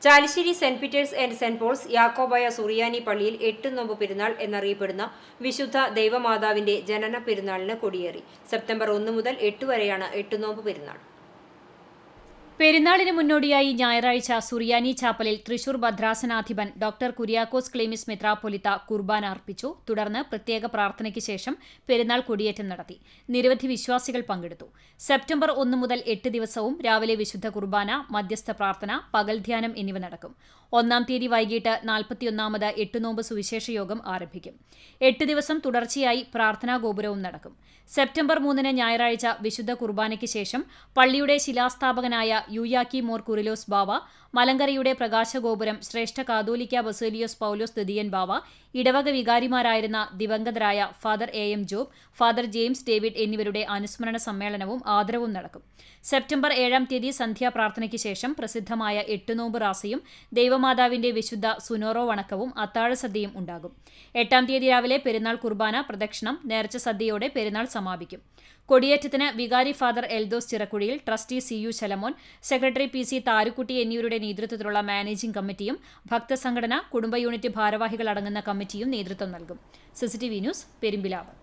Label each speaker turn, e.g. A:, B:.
A: Chalissery Saint Peter's and Saint Paul's Yakobaya Suriyani പള്ളിയിൽ എട്ട് നോമ്പ് പെരുന്നാൾ എന്നറിയപ്പെടുന്ന വിശുദ്ധ ദൈവമാതാവിന്റെ ജനന പെരുന്നാളിന് കൊടിയേറി സെപ്റ്റംബർ ഒന്ന് മുതൽ എട്ട് വരെയാണ് എട്ട് നോമ്പ് പെരുന്നാൾ
B: പെരുന്നാളിന് മുന്നോടിയായി ഞായറാഴ്ച സുറിയാനി ചാപ്പലിൽ തൃശൂർ ഭദ്രാസനാധിപൻ ഡോക്ടർ കുര്യാക്കോസ് ക്ലേമിസ് മെത്രാപ്പൊലിത്ത കുർബാന അർപ്പിച്ചു തുടർന്ന് പ്രത്യേക പ്രാർത്ഥനയ്ക്ക് ശേഷം പെരുന്നാൾ കൊടിയേറ്റം നടത്തി നിരവധി വിശ്വാസികൾ പങ്കെടുത്തു സെപ്റ്റംബർ ഒന്ന് മുതൽ എട്ട് ദിവസവും രാവിലെ വിശുദ്ധ കുർബാന മധ്യസ്ഥ പ്രാർത്ഥന പകൽ ധ്യാനം എന്നിവ നടക്കും ഒന്നാം തീയതി വൈകിട്ട് നാൽപ്പത്തിയൊന്നാമത് എട്ടുനോമ്പ് സുവിശേഷ യോഗം ആരംഭിക്കും എട്ട് ദിവസം തുടർച്ചയായി പ്രാർത്ഥനാ ഗോപുരവും നടക്കും സെപ്റ്റംബർ മൂന്നിന് ഞായറാഴ്ച വിശുദ്ധ കുർബാനയ്ക്ക് ശേഷം പള്ളിയുടെ ശിലാസ്ഥാപകനായ യുയാക്കി മോർ കുറിലോസ് ബാവ മലങ്കരയുടെ പ്രകാശഗോപുരം ശ്രേഷ്ഠ കാതോലിക്ക ബസേലിയോസ് പൌലോസ് ദിദിയൻ ബാവ ഇടവക വികാരിമാരായിരുന്ന ദിവംഗതരായ father A M Job father James David എന്നിവരുടെ അനുസ്മരണ സമ്മേളനവും ആദരവും നടക്കും സെപ്റ്റംബർ ഏഴാം തീയതി സന്ധ്യാപ്രാർത്ഥനയ്ക്ക് ശേഷം പ്രസിദ്ധമായ എട്ടുനോമ്പ് റാസയും ദൈവമാതാവിന്റെ വിശുദ്ധ സുനോറോ വണക്കവും അത്താഴസദ്യയും ഉണ്ടാകും എട്ടാം തീയതി രാവിലെ പെരുന്നാൾ കുർബാന പ്രദക്ഷിണം നേർച്ച സദ്യയോടെ പെരുന്നാൾ സമാപിക്കും കൊടിയേറ്റത്തിന് വികാരി father Eldhose Chirakuzhiyil trustee C U Shalamon secretary P C Tharukutty എന്നിവരുടെ നേതൃത്വത്തിലുള്ള മാനേജിംഗ് കമ്മിറ്റിയും ഭക്തസംഘടന കുടുംബ യൂണിറ്റ് ഭാരവാഹികൾ അടങ്ങുന്ന കമ്മിറ്റിയും നേതൃത്വം നൽകും സിസിടിവി ന്യൂസ് പെരുമ്പിലാവ്